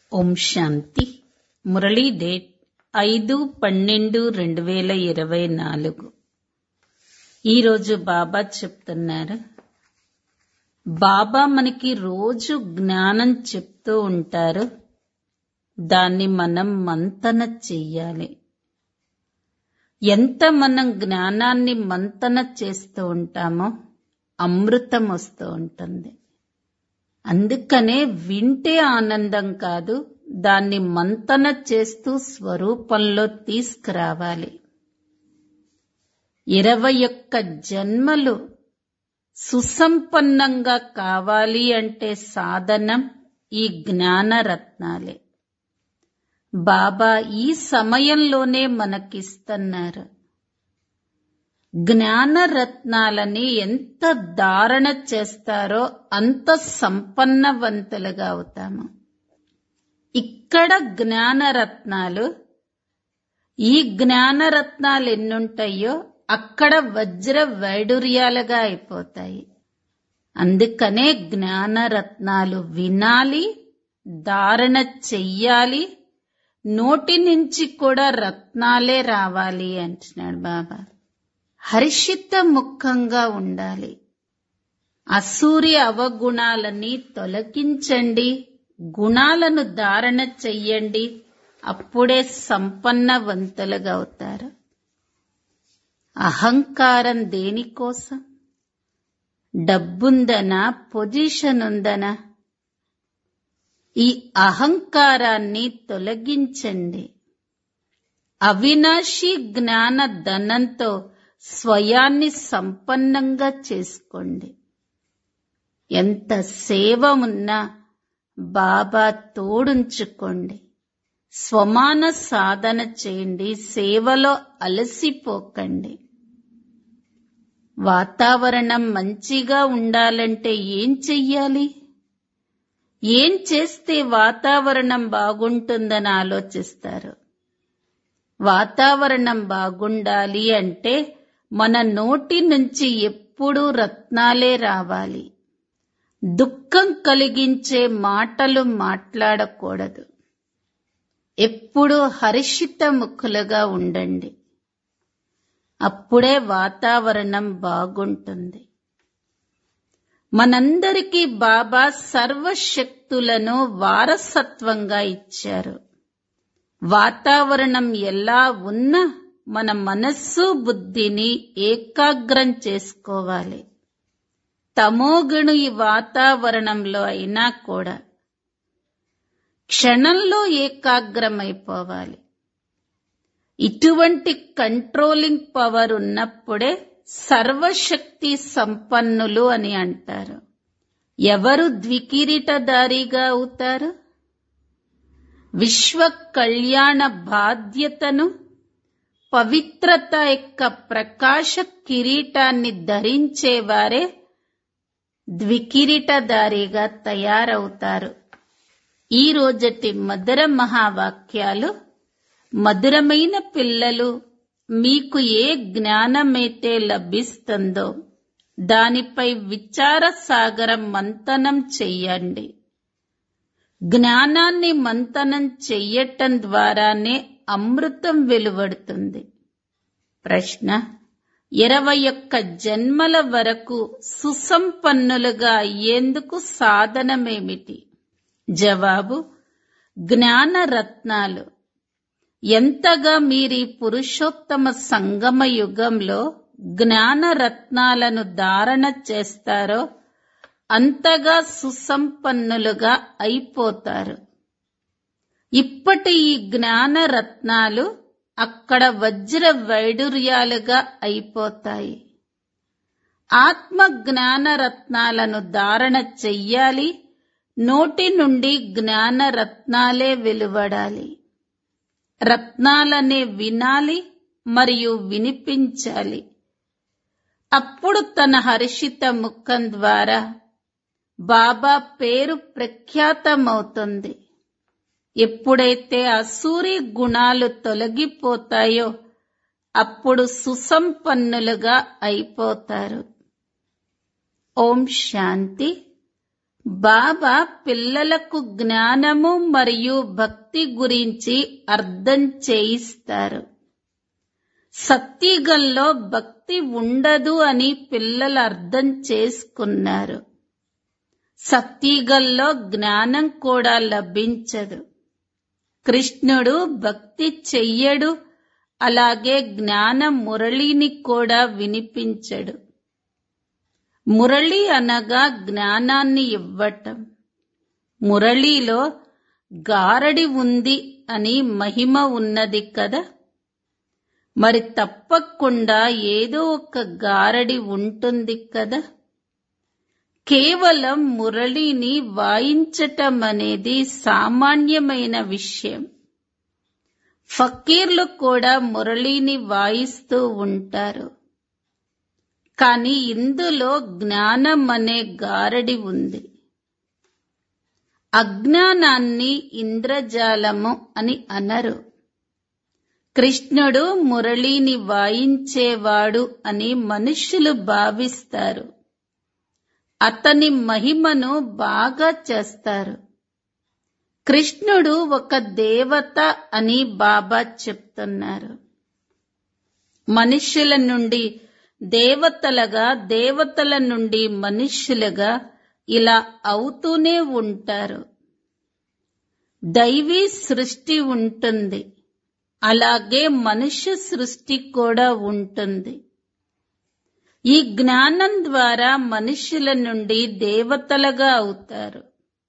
ఓం శాంతి Murali date ఐదు పన్నెండు రెండు వేల ఇరవై నాలుగు ఈరోజు బాబా చెప్తున్నారు బాబా మనకి రోజు జ్ఞానం చెప్తూ ఉంటారు దాన్ని మనం మంతన చెయ్యాలి ఎంత మనం జ్ఞానాన్ని మంతన చేస్తూ ఉంటామో అమృతం వస్తూ ఉంటుంది అందుకనే వింటే ఆనందం కాదు దాన్ని మంతన చేస్తూ స్వరూపంలో తీసుకురావాలి ఇరవై ఒక్క జన్మలు సుసంపన్నంగా కావాలి అంటే సాధనం ఈ జ్ఞానరత్నాలే బాబా ఈ సమయంలోనే మనకిస్తున్నారు జ్ఞానరత్నాలని ఎంత ధారణ చేస్తారో అంత సంపన్నవంతులుగా అవుతాము ఇక్కడ జ్ఞానరత్నాలు ఈ జ్ఞానరత్నాలు ఎన్నుంటాయో అక్కడ వజ్ర వైడూర్యాలుగా అయిపోతాయి అందుకనే జ్ఞానరత్నాలు వినాలి ధారణ చెయ్యాలి నోటి నుంచి కూడా రత్నాలే రావాలి అంటున్నాడు బాబా హర్షిత ముఖంగా ఉండాలి అసూర్య అవగుణాలని తొలగించండి గుణాలను ధారణ చెయ్యండి అప్పుడే సంపన్నవంతులుగా అవుతారు అహంకారం దేనికోసం డబ్బుందనా పొజిషన్ ఉందనా ఈ అహంకారాన్ని తొలగించండి అవినాశి జ్ఞాన ధనంతో స్వయాన్ని సంపన్నంగా చేసుకోండి ఎంత సేవ ఉన్నా బాబా తోడుంచుకోండి స్వమాన సాధన చేయండి సేవలో అలసిపోకండి వాతావరణం మంచిగా ఉండాలంటే ఏం చెయ్యాలి ఏం చేస్తే వాతావరణం బాగుంటుందని ఆలోచిస్తారు వాతావరణం బాగుండాలి అంటే మన నోటి నుంచి ఎప్పుడూ రత్నాలే రావాలి దుఃఖం కలిగించే మాటలు మాట్లాడకూడదు ఎప్పుడూ హర్షిత ముఖులుగా ఉండండి అప్పుడే వాతావరణం బాగుంటుంది మనందరికీ బాబా సర్వశక్తులను వారసత్వంగా ఇచ్చారు వాతావరణం ఎలా ఉన్నా మన మనస్సు బుద్ధిని ఏకాగ్రం చేసుకోవాలి తమోగుణు ఈ వాతావరణంలో అయినా కూడా క్షణంలో ఏకాగ్రమైపోవాలి ఇటువంటి కంట్రోలింగ్ పవర్ ఉన్నప్పుడే సర్వశక్తి సంపన్నులు అని అంటారు ఎవరు ద్వికిరీటదారిగా అవుతారు విశ్వ కళ్యాణ బాధ్యతను పవిత్రత యొక్క ప్రకాశ కిరీటాన్ని ధరించేవారే ద్వికిరీటదారిగా తయారవుతారు ఈ రోజటి మధుర మహావాక్యాలు మధురమైన పిల్లలు మీకు ఏ జ్ఞానమైతే లభిస్తుందో దానిపై విచార సాగరం మంతనం చెయ్యండి జ్ఞానాన్ని మంతనం చెయ్యటం ద్వారానే అమృతం వెలువడుతుంది ప్రశ్న ఇరవై ఒక్క జన్మల వరకు సుసంపన్నులుగా అయ్యేందుకు సాధనమేమిటి జవాబు జ్ఞాన రత్నాలు ఎంతగా మీరీ పురుషోత్తమ సంగమ యుగంలో జ్ఞాన రత్నాలను ధారణ చేస్తారో అంతగా సుసంపన్నులుగా అయిపోతారు ఇప్పటి ఈ జ్ఞాన రత్నాలు అక్కడ వజ్ర వైడూర్యాలుగా అయిపోతాయి ఆత్మ జ్ఞాన రత్నాలను ధారణ చెయ్యాలి నోటి నుండి జ్ఞాన రత్నాలే వెలువడాలి రత్నాలనే వినాలి మరియు వినిపించాలి అప్పుడు తన హర్షిత ముఖం ద్వారా బాబా పేరు ప్రఖ్యాతమవుతుంది ఎప్పుడైతే అసూరి గుణాలు తొలగిపోతాయో అప్పుడు సుసంపన్నులుగా అయిపోతారు ఓం శాంతి బాబా పిల్లలకు జ్ఞానము మరియు భక్తి గురించి అర్థం చేయిస్తారు సత్యుగంలో భక్తి ఉండదు అని పిల్లలు అర్థం చేసుకున్నారు సత్యుగంలో జ్ఞానం కూడా లభించదు కృష్ణుడు భక్తి చెయ్యడు అలాగే జ్ఞాన మురళిని కూడా వినిపించడు మురళి అనగా జ్ఞానాన్ని ఇవ్వటం మురళిలో గారడి ఉంది అని మహిమ ఉన్నది కదా మరి తప్పకుండా ఏదో ఒక గారడి ఉంటుంది కదా కేవలం మురళిని వాయించటం అనేది సామాన్యమైన విషయం ఫకీర్లు కూడా మురళిని వాయిస్తూ ఉంటారు కానీ ఇందులో జ్ఞానం అనే గారడి ఉంది అజ్ఞానాన్ని ఇంద్రజాలము అని అనరు కృష్ణుడు మురళిని వాయించేవాడు అని మనుష్యులు భావిస్తారు అతని మహిమను బాగా చేస్తారు కృష్ణుడు ఒక దేవత అని బాబా చెప్తున్నారు మనుష్యుల నుండి దేవతలుగా దేవతల నుండి మనుష్యులుగా ఇలా అవుతూనే ఉంటారు దైవీ సృష్టి ఉంటుంది అలాగే మనుష్య సృష్టి కూడా ఉంటుంది ఈ జ్ఞానం ద్వారా మనుష్యుల నుండి దేవతలుగా అవుతారు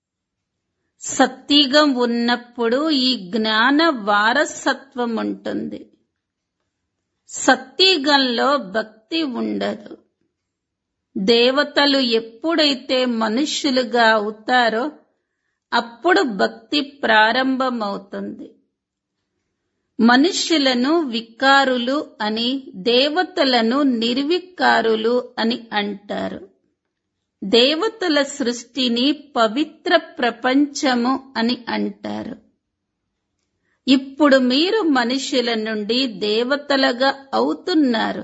సత్యుగం ఉన్నప్పుడు ఈ జ్ఞాన వారసత్వం ఉంటుంది సత్యుగంలో భక్తి ఉండదు దేవతలు ఎప్పుడైతే మనుష్యులుగా అవుతారో అప్పుడు భక్తి ప్రారంభమవుతుంది మనుష్యులను వికారులు అని దేవతలను నిర్వికారులు అని అంటారు దేవతల సృష్టిని పవిత్ర ప్రపంచము అని అంటారు ఇప్పుడు మీరు మనుషుల నుండి దేవతలుగా అవుతున్నారు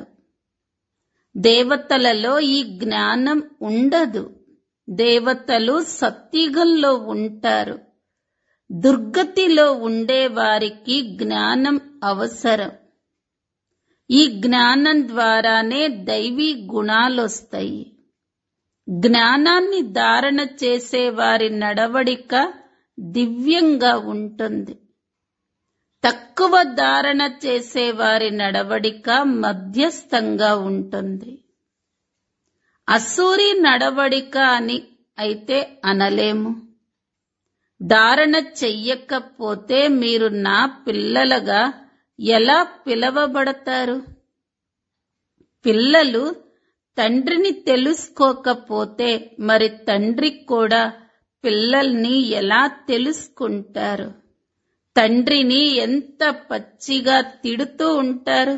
దేవతలలో ఈ జ్ఞానం ఉండదు దేవతలు సత్యుగంలో ఉంటారు దుర్గతిలో ఉండే వారికి జ్ఞానం అవసరం ఈ జ్ఞానం ద్వారానే దైవీ గుణాలొస్తాయి జ్ఞానాన్ని ధారణ చేసే వారి నడవడిక దివ్యంగా ఉంటుంది తక్కువ ధారణ చేసే వారి నడవడిక మధ్యస్థంగా ఉంటుంది అసూరి నడవడిక అని అయితే అనలేము ధారణ చెయ్యకపోతే మీరు నా పిల్లలుగా ఎలా పిలవబడతారు పిల్లలు తండ్రిని తెలుసుకోకపోతే మరి తండ్రి కూడా పిల్లల్ని ఎలా తెలుసుకుంటారు తండ్రిని ఎంత పచ్చిగా తిడుతూ ఉంటారు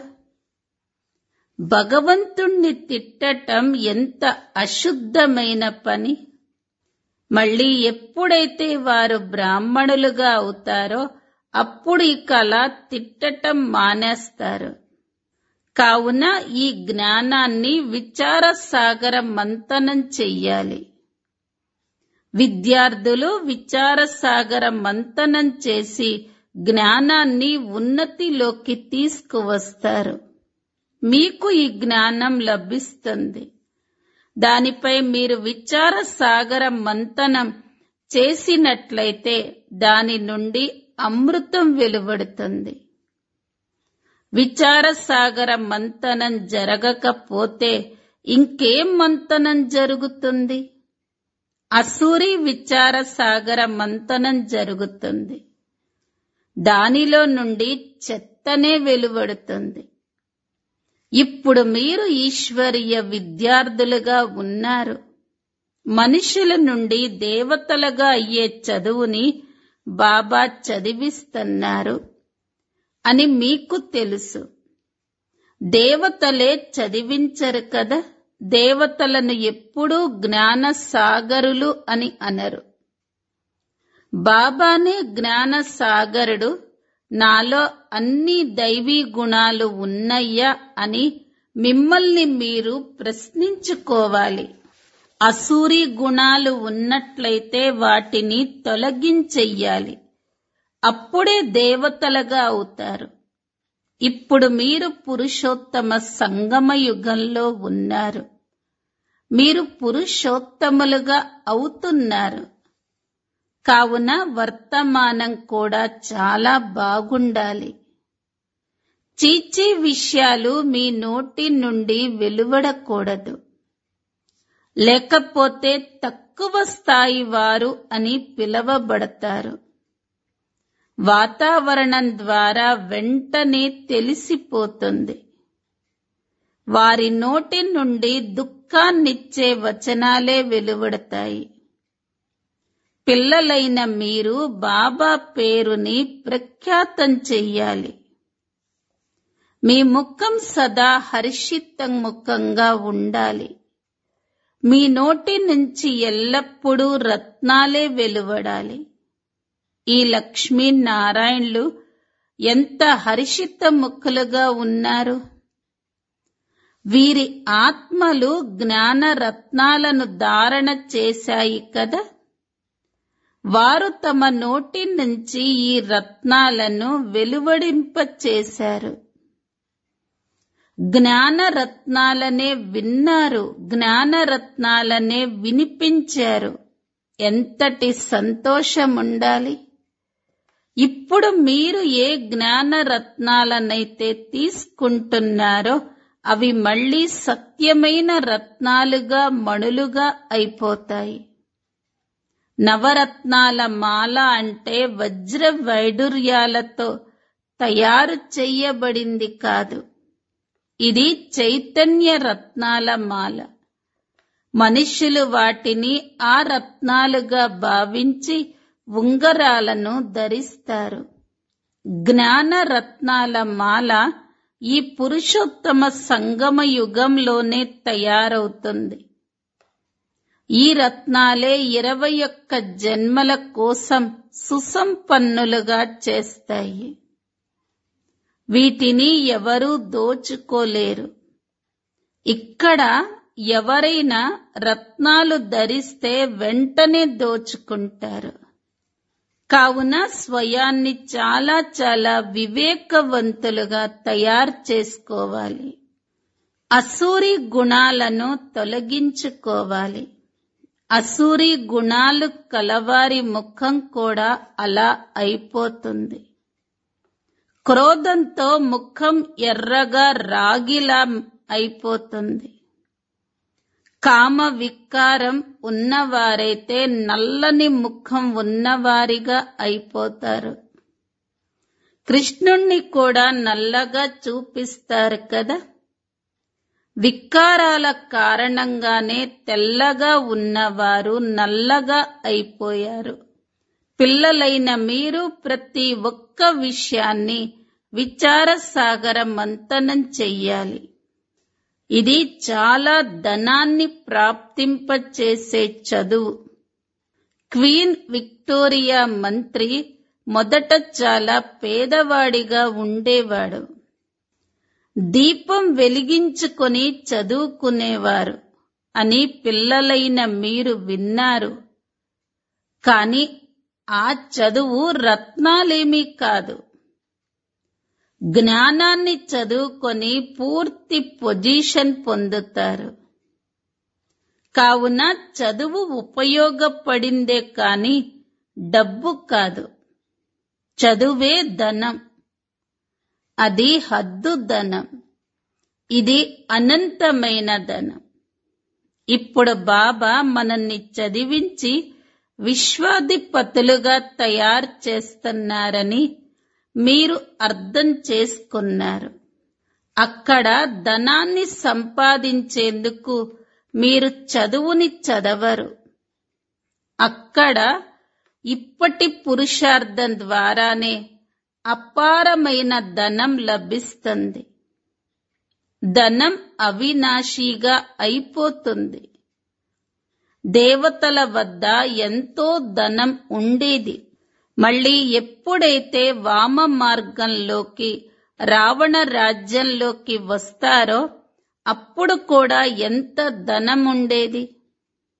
భగవంతుణ్ణి తిట్టటం ఎంత అశుద్ధమైన పని మళ్ళీ ఎప్పుడైతే వారు బ్రాహ్మణులుగా అవుతారో అప్పుడు ఇక అలా తిట్టటం మానేస్తారు కావున ఈ జ్ఞానాన్ని విచార సాగర మంతనం చెయ్యాలి విద్యార్థులు విచార సాగర మంతనం చేసి జ్ఞానాన్ని ఉన్నతిలోకి తీసుకువస్తారు మీకు ఈ జ్ఞానం లభిస్తుంది దానిపై మీరు విచార సాగర మంతనం చేసినట్లయితే దాని నుండి అమృతం వెలువడుతుంది విచార సాగర మంతనం జరగకపోతే ఇంకేం మంతనం జరుగుతుంది అసూరి విచార సాగర మంతనం జరుగుతుంది దానిలో నుండి చెత్తనే వెలువడుతుంది ఇప్పుడు మీరు ఈశ్వరీయ విద్యార్థులుగా ఉన్నారు మనుషుల నుండి దేవతలుగా అయ్యే చదువుని బాబా చదివిస్తున్నారు అని మీకు తెలుసు దేవతలే చదివించరు కదా దేవతలను ఎప్పుడూ జ్ఞాన సాగరులు అని అనరు బాబానే జ్ఞాన సాగరుడు నాలో అన్ని దైవీ గుణాలు ఉన్నయ్యా అని మిమ్మల్ని మీరు ప్రశ్నించుకోవాలి అసూరి గుణాలు ఉన్నట్లయితే వాటిని తొలగించెయ్యాలి అప్పుడే దేవతలుగా అవుతారు ఇప్పుడు మీరు పురుషోత్తమ సంగమ యుగంలో ఉన్నారు మీరు పురుషోత్తములుగా అవుతున్నారు కావున వర్తమానం కూడా చాలా బాగుండాలి చీచీ విషయాలు మీ నోటి నుండి వెలువడకూడదు లేకపోతే తక్కువ స్థాయి వారు అని పిలవబడతారు వాతావరణం ద్వారా వెంటనే తెలిసిపోతుంది వారి నోటి నుండి దుఃఖాన్నిచ్చే వచనాలే వెలువడతాయి పిల్లలైన మీరు బాబా పేరుని ప్రఖ్యాతం చెయ్యాలి మీ ముఖం సదా హర్షిత ముఖంగా ఉండాలి మీ నోటి నుంచి ఎల్లప్పుడూ రత్నాలే వెలువడాలి ఈ లక్ష్మీనారాయణులు ఎంత హర్షిత ముఖులుగా ఉన్నారు వీరి ఆత్మలు జ్ఞాన రత్నాలను ధారణ చేశాయి కదా వారు తమ నోటి నుంచి ఈ రత్నాలను వెలువడింపచేశారు జ్ఞాన రత్నాలనే విన్నారు జ్ఞాన రత్నాలనే వినిపించారు ఎంతటి సంతోషం ఉండాలి ఇప్పుడు మీరు ఏ జ్ఞాన రత్నాలనైతే తీసుకుంటున్నారో అవి మళ్ళీ సత్యమైన రత్నాలుగా మణులుగా అయిపోతాయి నవరత్నాల మాల అంటే వజ్ర వైడూర్యాలతో తయారు చెయ్యబడింది కాదు ఇది చైతన్య రత్నాల మాల మనుష్యులు వాటిని ఆ రత్నాలుగా భావించి ఉంగరాలను ధరిస్తారు జ్ఞాన రత్నాల మాల ఈ పురుషోత్తమ సంగమ యుగంలోనే తయారవుతుంది ఈ రత్నాలే ఇరవై ఒక్క జన్మల కోసం సుసంపన్నులుగా చేస్తాయి వీటిని ఎవరూ దోచుకోలేరు ఇక్కడ ఎవరైనా రత్నాలు ధరిస్తే వెంటనే దోచుకుంటారు కావున స్వయాన్ని చాలా చాలా వివేకవంతులుగా తయారు చేసుకోవాలి అసూరి గుణాలను తొలగించుకోవాలి అసూరి గుణాలు కలవారి ముఖం కూడా అలా అయిపోతుంది క్రోధంతో ముఖం ఎర్రగా రాగిలా అయిపోతుంది కామ వికారం ఉన్నవారైతే నల్లని ముఖం ఉన్నవారిగా అయిపోతారు కృష్ణుణ్ణి కూడా నల్లగా చూపిస్తారు కదా వికారాల కారణంగానే తెల్లగా ఉన్నవారు నల్లగా అయిపోయారు పిల్లలైన మీరు ప్రతి ఒక్క విషయాన్ని విచార సాగర మంతనం చెయ్యాలి ఇది చాలా ధనాన్ని ప్రాప్తింపచేసే చదువు క్వీన్ విక్టోరియా మంత్రి మొదట చాలా పేదవాడిగా ఉండేవాడు దీపం వెలిగించుకొని చదువుకునేవారు అని పిల్లలైన మీరు విన్నారు కాని ఆ చదువు రత్నాలేమీ కాదు జ్ఞానాన్ని చదువుకొని పూర్తి పొజిషన్ పొందుతారు కావున చదువు ఉపయోగపడిందే కాని డబ్బు కాదు చదువే ధనం అది హద్దు ధనం ఇది అనంతమైన ధనం ఇప్పుడు బాబా మనల్ని చదివించి విశ్వాధిపతులుగా తయారు చేస్తున్నారని మీరు అర్థం చేసుకున్నారు అక్కడ ధనాన్ని సంపాదించేందుకు మీరు చదువుని చదవరు అక్కడ ఇప్పటి పురుషార్థం ద్వారానే అపారమైన ధనం లభిస్తుంది ధనం అవినాశిగా అయిపోతుంది దేవతల వద్ద ఎంతో ధనం ఉండేది మళ్ళీ ఎప్పుడైతే వామ మార్గంలోకి రావణ రాజ్యంలోకి వస్తారో అప్పుడు కూడా ఎంత ధనం ఉండేది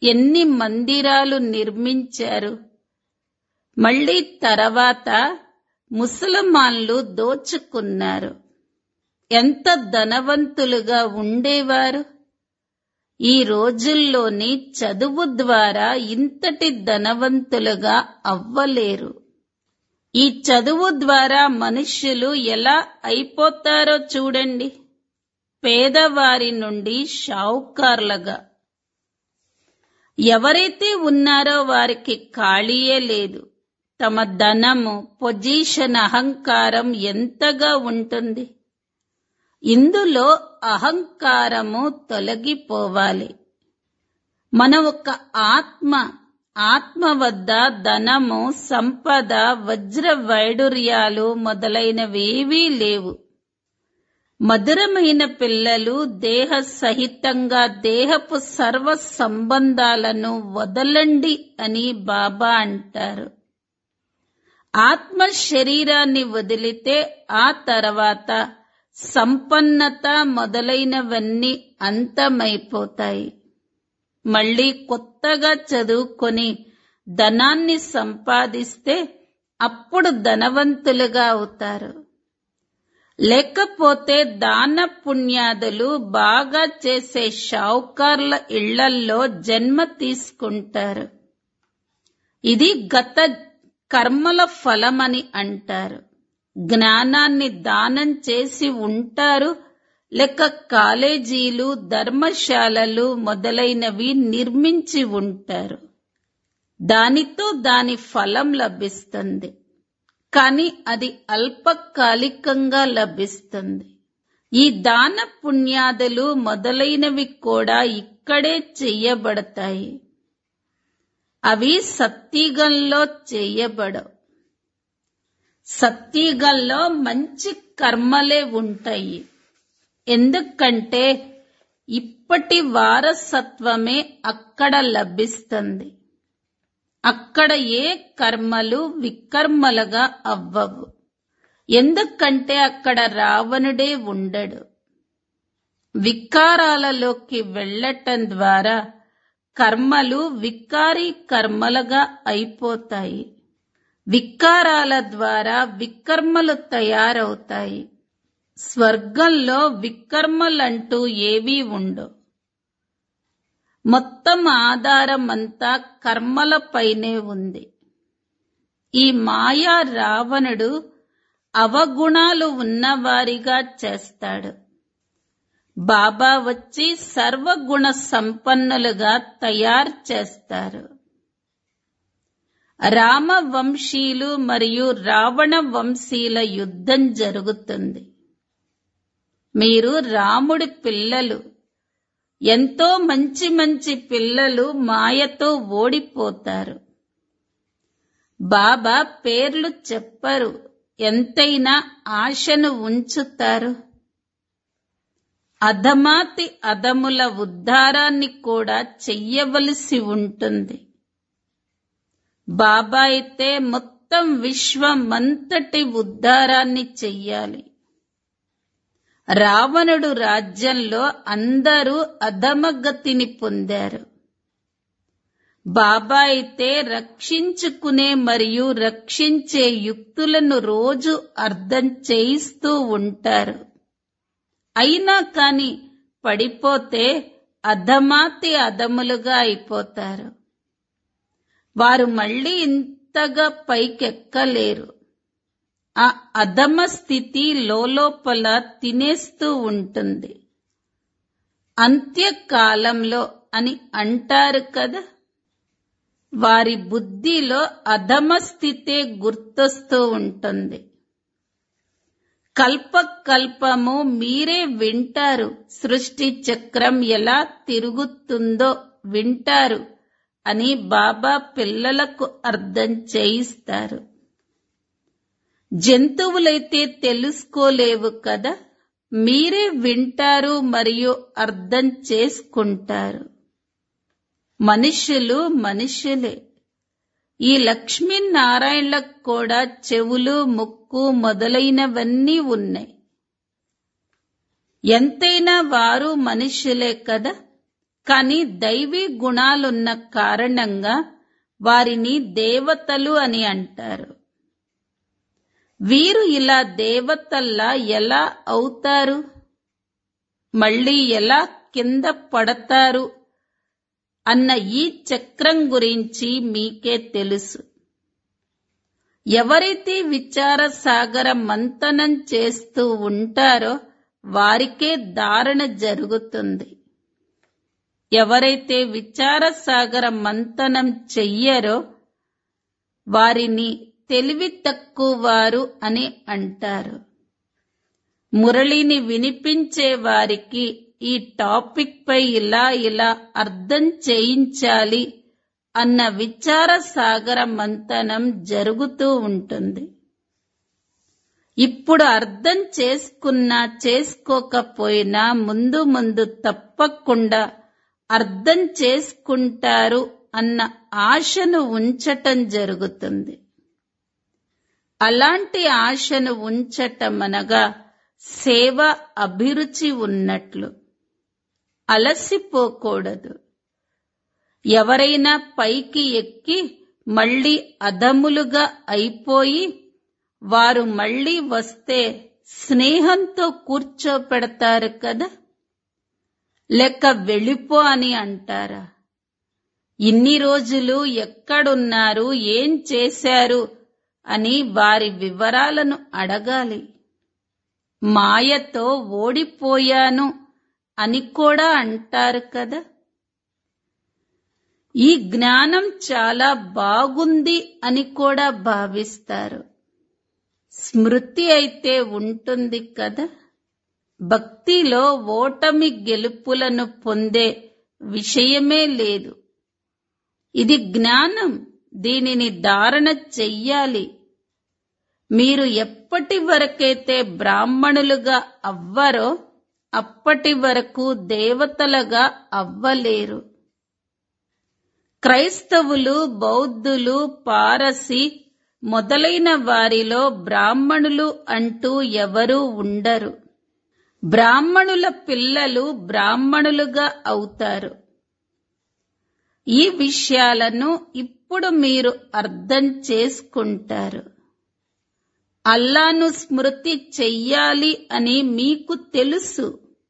ఎన్ని మందిరాలు నిర్మించారు మళ్ళీ తర్వాత ముసల్మాన్లు దోచుకున్నారు ఎంత ధనవంతులుగా ఉండేవారు ఈ రోజుల్లోని చదువు ద్వారా ఇంతటి ధనవంతులుగా అవ్వలేరు ఈ చదువు ద్వారా మనుష్యులు ఎలా అయిపోతారో చూడండి పేదవారి నుండి షావుకార్లుగా ఎవరైతే ఉన్నారో వారికి ఖాళీయే లేదు తమ ధనము పొజిషన్ అహంకారం ఎంతగా ఉంటుంది ఇందులో అహంకారము తొలగిపోవాలి మన ఒక ఆత్మ ఆత్మ వద్ద ధనము సంపద వజ్ర వైడూర్యాలు మొదలైనవేవీ లేవు మధురమైన పిల్లలు దేహ సహితంగా దేహపు సర్వ సంబంధాలను వదలండి అని బాబా అంటారు ఆత్మ శరీరాన్ని వదిలితే ఆ తర్వాత సంపన్నత మొదలైనవన్నీ అంతమైపోతాయి మళ్ళీ కొత్తగా చదువుకొని ధనాన్ని సంపాదిస్తే అప్పుడు ధనవంతులుగా అవుతారు లేకపోతే దాన పుణ్యాదులు బాగా చేసే షావుకార్ల ఇళ్లల్లో జన్మ తీసుకుంటారు ఇది గత కర్మల ఫలమని అంటారు జ్ఞానాన్ని దానం చేసి ఉంటారు లేక కాలేజీలు ధర్మశాలలు మొదలైనవి నిర్మించి ఉంటారు దానితో దాని ఫలం లభిస్తుంది కానీ అది అల్పకాలికంగా లభిస్తుంది ఈ దాన పుణ్యాదులు మొదలైనవి కూడా ఇక్కడే చెయ్యబడతాయి అవి సత్యగంలో చేయబడవు సత్యగంలో మంచి కర్మలే ఉంటాయి ఎందుకంటే ఇప్పటి వారసత్వమే అక్కడ లభిస్తుంది అక్కడ ఏ కర్మలు వికర్మలుగా అవ్వవు ఎందుకంటే అక్కడ రావణుడే ఉండడు వికారాలలోకి వెళ్ళటం ద్వారా కర్మలు వికారీ కర్మలుగా అయిపోతాయి వికారాల ద్వారా వికర్మలు తయారవుతాయి స్వర్గంలో వికర్మలంటూ ఏవీ ఉండవు మొత్తం ఆధారం అంతా కర్మలపైనే ఉంది ఈ మాయా రావణుడు అవగుణాలు ఉన్నవారిగా చేస్తాడు బాబా వచ్చి సర్వగుణ సంపన్నులుగా తయారు చేస్తారు రామ వంశీయులు మరియు రావణ వంశీల యుద్ధం జరుగుతుంది మీరు రాముడి పిల్లలు ఎంతో మంచి మంచి పిల్లలు మాయతో ఓడిపోతారు బాబా పేర్లు చెప్పరు ఎంతైనా ఆశను ఉంచుతారు అధమాతి అధముల ఉద్ధారాన్ని కూడా చెయ్యవలసి ఉంటుంది బాబా అయితే మొత్తం విశ్వమంతటి ఉద్ధారాన్ని చెయ్యాలి రావణుడు రాజ్యంలో అందరూ అధమగతిని పొందారు బాబా అయితే రక్షించుకునే మరియు రక్షించే యుక్తులను రోజు అర్థం చేయిస్తూ ఉంటారు అయినా కాని పడిపోతే అధమాతి అధములుగా అయిపోతారు వారు మళ్ళీ ఇంతగా పైకెక్కలేరు ఆ అధమ స్థితి లోపల తినేస్తూ ఉంటుంది అంత్యకాలంలో అని అంటారు కదా వారి బుద్ధిలో అధమ స్థితే గుర్తొస్తూ ఉంటుంది కల్ప కల్పము మీరే వింటారు సృష్టి చక్రం ఎలా తిరుగుతుందో వింటారు అని బాబా పిల్లలకు అర్థం చేయిస్తారు జంతువులైతే తెలుసుకోలేవు కదా మీరే వింటారు మరియు అర్థం చేసుకుంటారు మనుషులు మనుషులే ఈ లక్ష్మీనారాయణలకు కూడా చెవులు ముక్కు మొదలైనవన్నీ ఉన్నాయి ఎంతైనా వారు మనుషులే కదా కానీ దైవీ గుణాలున్న కారణంగా వారిని దేవతలు అని అంటారు వీరు ఇలా దేవతల్లా ఎలా అవుతారు మళ్ళీ ఎలా కింద పడతారు అన్న ఈ చక్రం గురించి మీకే తెలుసు ఎవరైతే విచార సాగర మంతనం చేస్తూ ఉంటారో వారికే ధారణ జరుగుతుంది ఎవరైతే విచార సాగర మంతనం చెయ్యరో వారిని తెలివి తక్కువ వారు అని అంటారు మురళిని వినిపించే వారికి ఈ టాపిక్ పై ఇలా ఇలా అర్థం చేయించాలి అన్న విచార సాగర మంతనం జరుగుతూ ఉంటుంది ఇప్పుడు అర్థం చేసుకున్నా చేసుకోకపోయినా ముందు ముందు తప్పకుండా అర్థం చేసుకుంటారు అన్న ఆశను ఉంచటం జరుగుతుంది అలాంటి ఆశను ఉంచటం అనగా సేవ అభిరుచి ఉన్నట్లు అలసిపోకూడదు ఎవరైనా పైకి ఎక్కి మళ్ళీ అధములుగా అయిపోయి వారు మళ్ళీ వస్తే స్నేహంతో కూర్చోపెడతారు కదా లెక్క వెళ్ళిపో అని అంటారా ఇన్ని రోజులు ఎక్కడున్నారు ఏం చేశారు అని వారి వివరాలను అడగాలి మాయతో ఓడిపోయాను అని కూడా అంటారు కదా ఈ జ్ఞానం చాలా బాగుంది అని కూడా భావిస్తారు స్మృతి అయితే ఉంటుంది కదా భక్తిలో ఓటమి గెలుపులను పొందే విషయమే లేదు ఇది జ్ఞానం దీనిని ధారణ చెయ్యాలి మీరు ఎప్పటి వరకైతే బ్రాహ్మణులుగా అవ్వరో అప్పటి వరకు దేవతలుగా అవ్వలేరు క్రైస్తవులు బౌద్ధులు పారసి మొదలైన వారిలో బ్రాహ్మణులు అంటూ ఎవరూ ఉండరు బ్రాహ్మణుల పిల్లలు బ్రాహ్మణులుగా అవుతారు ఈ విషయాలను ఇప్పుడు మీరు అర్థం చేసుకుంటారు అల్లాను స్మృతి చెయ్యాలి అని మీకు తెలుసు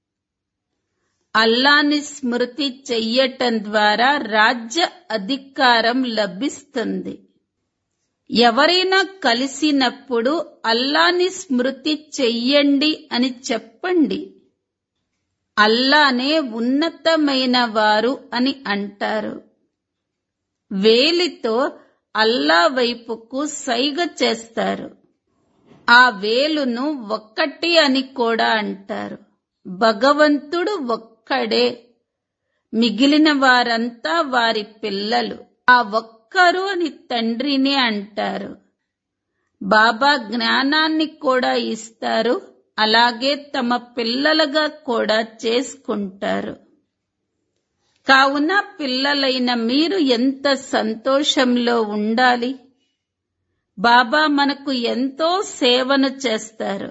అల్లాని స్మృతి చెయ్యటం ద్వారా రాజ్య అధికారం లభిస్తుంది ఎవరైనా కలిసినప్పుడు అల్లాని స్మృతి చెయ్యండి అని చెప్పండి అల్లానే ఉన్నతమైన వారు అని అంటారు వేలితో అల్లా వైపుకు సైగ చేస్తారు ఆ వేలును ఒక్కటి అని కూడా అంటారు భగవంతుడు ఒక్కడే మిగిలిన వారంతా వారి పిల్లలు ఆ ఒక్కరు అని తండ్రిని అంటారు బాబా జ్ఞానాన్ని కూడా ఇస్తారు అలాగే తమ పిల్లలుగా కూడా చేసుకుంటారు కావున పిల్లలైన మీరు ఎంత సంతోషంలో ఉండాలి బాబా మనకు ఎంతో సేవను చేస్తారు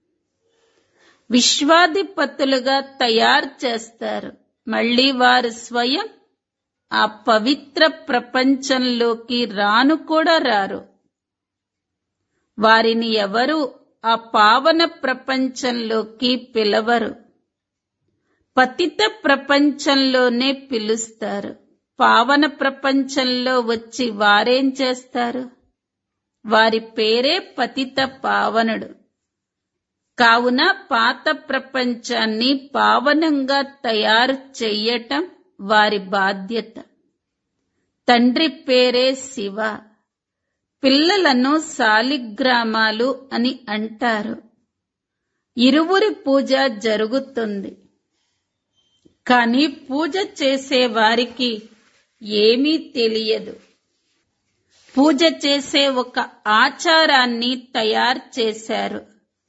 విశ్వాధిపతులుగా తయారు చేస్తారు మళ్ళీ వారు స్వయం ఆ పవిత్ర ప్రపంచంలోకి రాను కూడా రారు వారిని ఎవరు ఆ పావన ప్రపంచంలోకి పిలవరు పతిత ప్రపంచంలోనే పిలుస్తారు పావన ప్రపంచంలో వచ్చి వారేం చేస్తారు వారి పేరే పతిత పావనుడు కావున పాత ప్రపంచాన్ని పావనంగా తయారు చెయ్యటం వారి బాధ్యత తండ్రి పేరే శివ పిల్లలను సాలిగ్రామాలు అని అంటారు ఇరువురి పూజ జరుగుతుంది కానీ పూజ చేసే వారికి ఏమీ తెలియదు పూజ చేసే ఒక ఆచారాన్ని తయారు చేశారు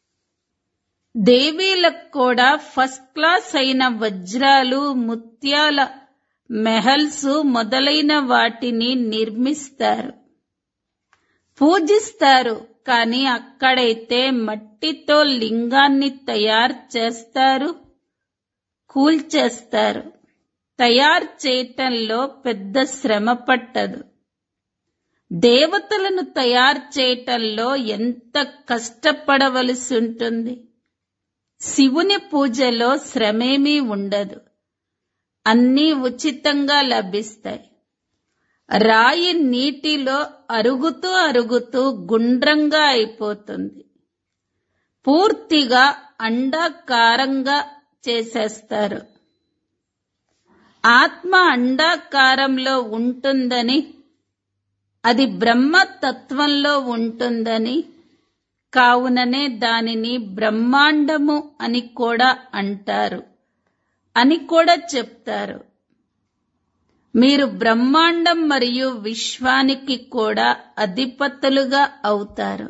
దేవీలకు కూడా ఫస్ట్ క్లాస్ అయిన వజ్రాలు ముత్యాల మెహల్స్ మొదలైన వాటిని నిర్మిస్తారు పూజిస్తారు కానీ అక్కడైతే మట్టితో లింగాన్ని తయారు చేస్తారు కూల్చేస్తారు తయారు చేయటంలో పెద్ద శ్రమ పట్టదు దేవతలను తయారు చేయటంలో ఎంత కష్టపడవలసి ఉంటుంది శివుని పూజలో శ్రమేమీ ఉండదు అన్నీ ఉచితంగా లభిస్తాయి రాయి నీటిలో అరుగుతూ అరుగుతూ గుండ్రంగా అయిపోతుంది పూర్తిగా అండాకారంగా చేసేస్తారు ఆత్మ అండాకారంలో ఉంటుందని అది బ్రహ్మతత్వంలో ఉంటుందని కావుననే దానిని బ్రహ్మాండము అని కూడా అంటారు అని కూడా చెప్తారు మీరు బ్రహ్మాండం మరియు విశ్వానికి కూడా అధిపతులుగా అవుతారు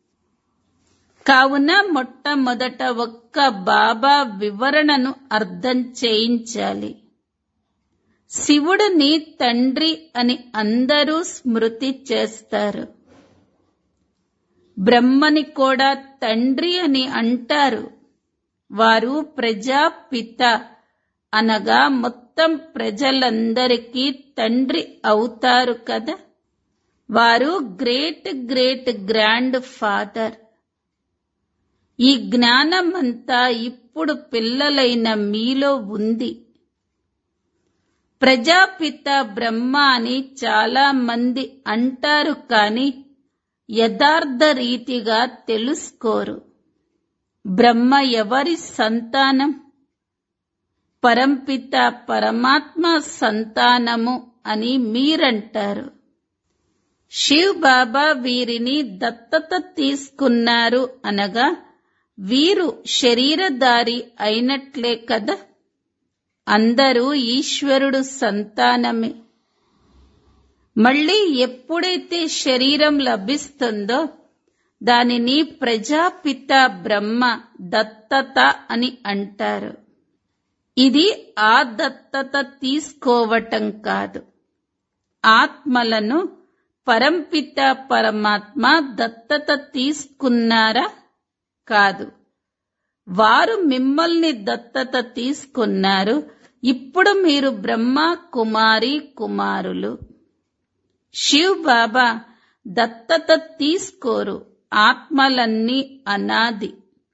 కావున మొట్టమొదట ఒక్క బాబా వివరణను అర్థం చేయించాలి శివుడిని తండ్రి అని అందరూ స్మృతి చేస్తారు బ్రహ్మని కూడా తండ్రి అని అంటారు వారు ప్రజాపిత అనగా మొత్తం ప్రజలందరికీ తండ్రి అవుతారు కదా వారు గ్రేట్ గ్రేట్ గ్రాండ్ ఫాదర్ ఈ జ్ఞానమంతా ఇప్పుడు పిల్లలైన మీలో ఉంది ప్రజాపిత బ్రహ్మ అని చాలా మంది అంటారు కాని యథార్థ రీతిగా తెలుసుకోరు బ్రహ్మ ఎవరి సంతానం పరంపిత పరమాత్మ సంతానము అని మీరంటారు శివ్ బాబా వీరిని దత్తత తీసుకున్నారు అనగా వీరు శరీరధారి అయినట్లే కదా అందరూ ఈశ్వరుడు సంతానమే మళ్ళీ ఎప్పుడైతే శరీరం లభిస్తుందో దానిని ప్రజాపిత బ్రహ్మ దత్తత అని అంటారు ఇది ఆ దత్తత తీసుకోవటం కాదు ఆత్మలను పరంపిత పరమాత్మ దత్తత తీసుకున్నారా కాదు వారు మిమ్మల్ని దత్తత తీసుకున్నారు ఇప్పుడు మీరు బ్రహ్మ కుమారి కుమారులు శివ్ బాబా దత్తత తీసుకోరు ఆత్మలన్నీ అనాది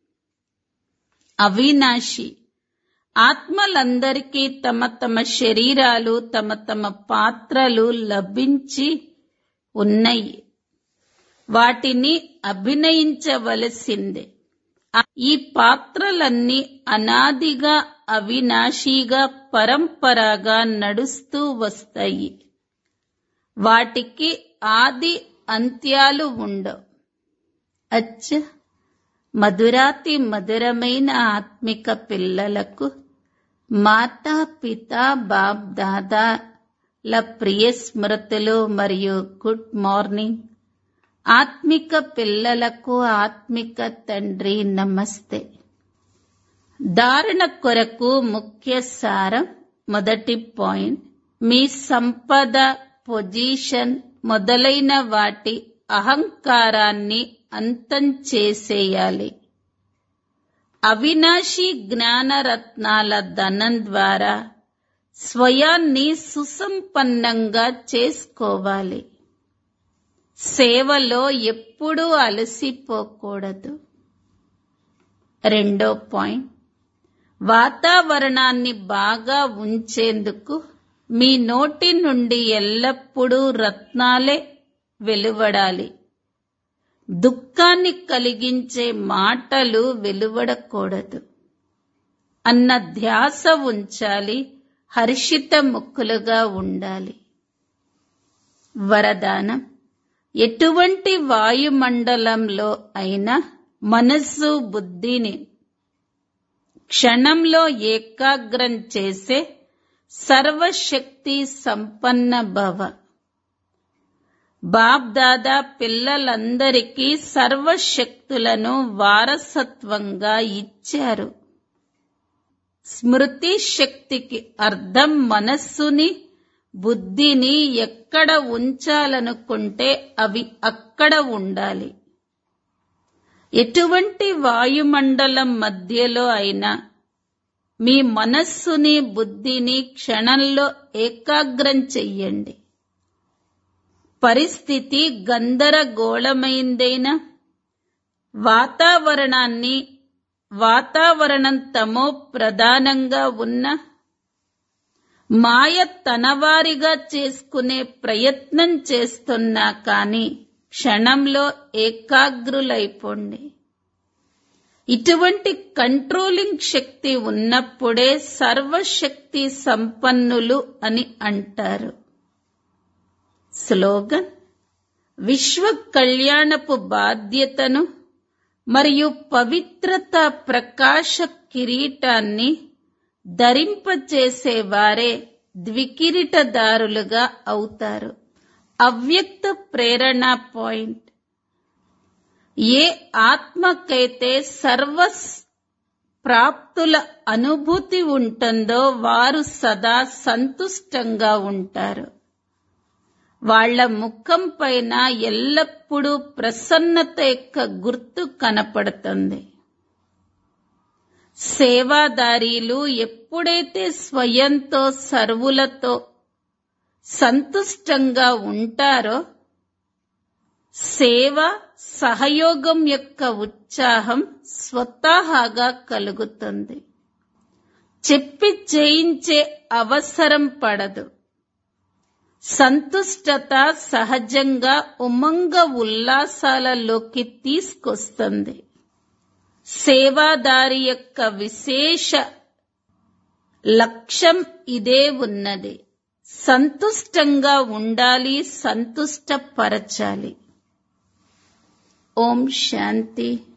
అవినాశి ఆత్మలందరికీ తమ తమ శరీరాలు తమ తమ పాత్రలు లభించి ఉన్నాయి వాటిని అభినయించవలసిందే ఈ పాత్రలన్నీ అనాదిగా అవినాశిగా పరంపరగా నడుస్తూ వస్తాయి వాటికి ఆది అంత్యాలు ఉండవు అచ్చ మధురాతి మధురమైన ఆత్మిక పిల్లలకు మాతా పిత బాప్ దాదాల ప్రియ స్మృతులు మరియు గుడ్ మార్నింగ్ ఆత్మిక పిల్లలకు ఆత్మిక తండ్రి నమస్తే ధారణ కొరకు ముఖ్య సారం మొదటి పాయింట్ మీ సంపద పొజిషన్ మొదలైన వాటి అహంకారాన్ని అంతం చేసేయాలి అవినాశి జ్ఞానరత్నాల ధనం ద్వారా స్వయాన్ని సుసంపన్నంగా చేసుకోవాలి సేవలో ఎప్పుడూ అలసిపోకూడదు రెండో పాయింట్ వాతావరణాన్ని బాగా ఉంచేందుకు మీ నోటి నుండి ఎల్లప్పుడూ రత్నాలే వెలువడాలి దుఃఖాన్ని కలిగించే మాటలు వెలువడకూడదు అన్న ధ్యాస ఉంచాలి హర్షిత ముక్కులుగా ఉండాలి వరదానం ఎటువంటి వాయుమండలంలో అయినా మనస్సు బుద్ధిని క్షణంలో ఏకాగ్రం చేసే సర్వశక్తి సంపన్న భవ బాప్ దాదా పిల్లలందరికీ సర్వశక్తులను వారసత్వంగా ఇచ్చారు స్మృతి శక్తికి అర్థం మనస్సుని బుద్ధిని ఎక్కడ ఉంచాలనుకుంటే అవి అక్కడ ఉండాలి ఎటువంటి వాయుమండలం మధ్యలో అయినా మీ మనస్సుని బుద్ధిని క్షణంలో ఏకాగ్రం చెయ్యండి పరిస్థితి గందరగోళమైందైనా వాతావరణాన్ని వాతావరణం తమో ప్రధానంగా ఉన్న మాయ తనవారిగా చేసుకునే ప్రయత్నం చేస్తున్నా కాని క్షణంలో ఏకాగ్రులైపోండి ఇటువంటి కంట్రోలింగ్ శక్తి ఉన్నప్పుడే సర్వశక్తి సంపన్నులు అని అంటారు స్లోగన్ విశ్వ కళ్యాణపు బాధ్యతను మరియు పవిత్రత ప్రకాశ కిరీటాన్ని ధరింపచేసేవారే ద్వికిరీటదారులుగా అవుతారు అవ్యక్త ప్రేరణ పాయింట్ ఏ ఆత్మకైతే సర్వ ప్రాప్తుల అనుభూతి ఉంటుందో వారు సదా సంతుష్టంగా ఉంటారు వాళ్ల ముఖం పైన ఎల్లప్పుడూ ప్రసన్నత యొక్క గుర్తు కనపడుతుంది సేవాదారీలు ఎప్పుడైతే స్వయంతో సర్వులతో సంతుష్టంగా ఉంటారో సేవ సహయోగం యొక్క ఉత్సాహం స్వతహాగా కలుగుతుంది చెప్పి చేయించే అవసరం పడదు సంతుష్టత సహజంగా ఉమంగ ఉల్లాసాలలోకి తీసుకొస్తుంది సేవాదారి యొక్క విశేష లక్ష్యం ఇదే ఉన్నది సంతుష్టంగా ఉండాలి సంతుష్టపరచాలి ఓం శాంతి